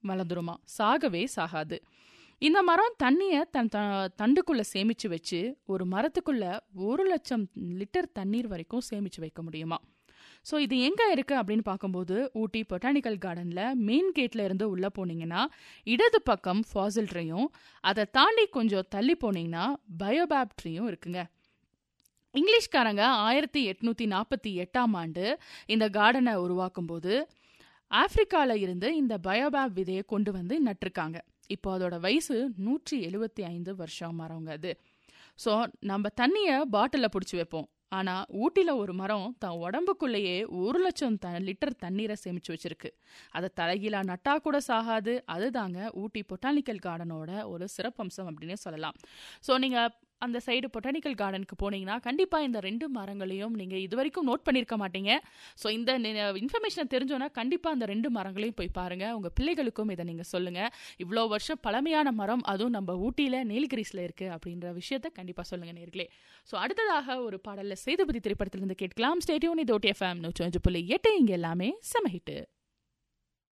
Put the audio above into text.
வளர்ந்துருமா சாகவே சாகாது இந்த மரம் தண்ணியை தன் த தண்டுக்குள்ள சேமிச்சு வச்சு ஒரு மரத்துக்குள்ள ஒரு லட்சம் லிட்டர் தண்ணீர் வரைக்கும் சேமிச்சு வைக்க முடியுமா ஸோ இது எங்கே இருக்குது அப்படின்னு பார்க்கும்போது ஊட்டி பொட்டானிக்கல் கார்டனில் மெயின் கேட்டில் இருந்து உள்ளே போனீங்கன்னா இடது பக்கம் ஃபாசில் ட்ரீயும் அதை தாண்டி கொஞ்சம் தள்ளி போனீங்கன்னா பயோபேப் ட்ரீயும் இருக்குங்க இங்கிலீஷ்காரங்க ஆயிரத்தி எட்நூற்றி நாற்பத்தி எட்டாம் ஆண்டு இந்த கார்டனை உருவாக்கும் போது ஆப்பிரிக்காவில் இருந்து இந்த பயோபேப் விதையை கொண்டு வந்து நட்டிருக்காங்க இப்போ அதோட வயசு நூற்றி எழுபத்தி ஐந்து வருஷம் மரங்க அது ஸோ நம்ம தண்ணியை பாட்டிலில் பிடிச்சி வைப்போம் ஆனால் ஊட்டியில் ஒரு மரம் தன் உடம்புக்குள்ளேயே ஒரு லட்சம் த லிட்டர் தண்ணீரை சேமிச்சு வச்சிருக்கு அதை தலைகீழா நட்டா கூட சாகாது அதுதாங்க ஊட்டி பொட்டானிக்கல் கார்டனோட ஒரு சிறப்பம்சம் அப்படின்னே சொல்லலாம் ஸோ நீங்கள் அந்த சைடு பொட்டானிக்கல் கார்டனுக்கு போனீங்கன்னா கண்டிப்பாக இந்த ரெண்டு மரங்களையும் நீங்கள் இது வரைக்கும் நோட் பண்ணியிருக்க மாட்டீங்க ஸோ இந்த இன்ஃபர்மேஷனை தெரிஞ்சோன்னா கண்டிப்பாக அந்த ரெண்டு மரங்களையும் போய் பாருங்கள் உங்கள் பிள்ளைகளுக்கும் இதை நீங்கள் சொல்லுங்கள் இவ்வளோ வருஷம் பழமையான மரம் அதுவும் நம்ம ஊட்டியில் நீலகிரிஸில் இருக்குது அப்படின்ற விஷயத்த கண்டிப்பாக சொல்லுங்கள் நேர்களே ஸோ அடுத்ததாக ஒரு பாடலில் சேதுபதி திரைப்படத்திலிருந்து கேட்கலாம் ஸ்டேடியோன் இது ஓட்டி எஃப்எம் நூற்றி அஞ்சு புள்ளி எட்டு இங்கே எல்லாமே செம ஹிட்டு